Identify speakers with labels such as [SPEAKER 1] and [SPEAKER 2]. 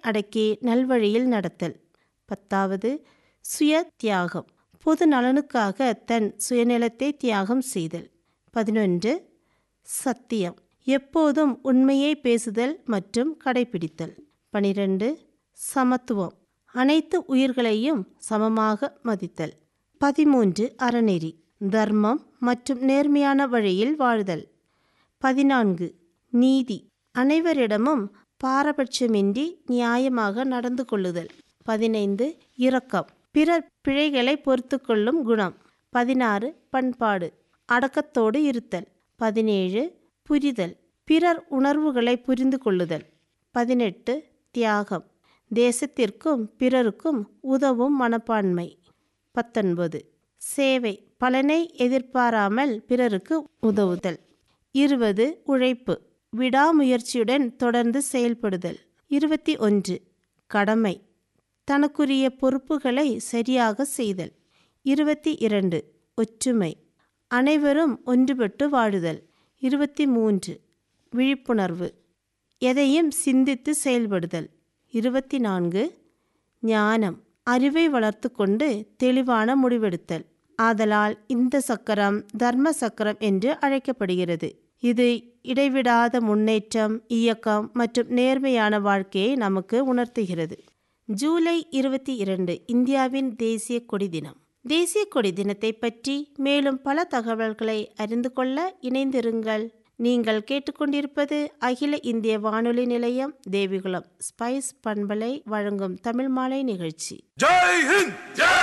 [SPEAKER 1] அடக்கி நல்வழியில் நடத்தல் பத்தாவது சுய தியாகம் பொது நலனுக்காக தன் சுயநலத்தை தியாகம் செய்தல் பதினொன்று சத்தியம் எப்போதும் உண்மையை பேசுதல் மற்றும் கடைபிடித்தல் பனிரெண்டு சமத்துவம் அனைத்து உயிர்களையும் சமமாக மதித்தல் பதிமூன்று அறநெறி தர்மம் மற்றும் நேர்மையான வழியில் வாழ்தல் பதினான்கு நீதி அனைவரிடமும் பாரபட்சமின்றி நியாயமாக நடந்து கொள்ளுதல் பதினைந்து இரக்கம் பிறர் பிழைகளை பொறுத்து கொள்ளும் குணம் பதினாறு பண்பாடு அடக்கத்தோடு இருத்தல் பதினேழு புரிதல் பிறர் உணர்வுகளை புரிந்து கொள்ளுதல் பதினெட்டு தியாகம் தேசத்திற்கும் பிறருக்கும் உதவும் மனப்பான்மை பத்தொன்பது சேவை பலனை எதிர்பாராமல் பிறருக்கு உதவுதல் இருபது உழைப்பு விடாமுயற்சியுடன் தொடர்ந்து செயல்படுதல் இருபத்தி ஒன்று கடமை தனக்குரிய பொறுப்புகளை சரியாக செய்தல் இருபத்தி இரண்டு ஒற்றுமை அனைவரும் ஒன்றுபட்டு வாழுதல் இருபத்தி மூன்று விழிப்புணர்வு எதையும் சிந்தித்து செயல்படுதல் இருபத்தி நான்கு ஞானம் அறிவை வளர்த்து கொண்டு தெளிவான முடிவெடுத்தல் ஆதலால் இந்த சக்கரம் தர்ம சக்கரம் என்று அழைக்கப்படுகிறது இது இடைவிடாத முன்னேற்றம் இயக்கம் மற்றும் நேர்மையான வாழ்க்கையை நமக்கு உணர்த்துகிறது ஜூலை இருபத்தி இரண்டு இந்தியாவின் தேசிய கொடி தினம் தேசிய கொடி தினத்தை பற்றி மேலும் பல தகவல்களை அறிந்து கொள்ள இணைந்திருங்கள் நீங்கள் கேட்டுக்கொண்டிருப்பது அகில இந்திய வானொலி நிலையம் தேவிகுளம் ஸ்பைஸ் பண்பலை வழங்கும் தமிழ் மாலை நிகழ்ச்சி
[SPEAKER 2] ஜெய் ஹிந்த்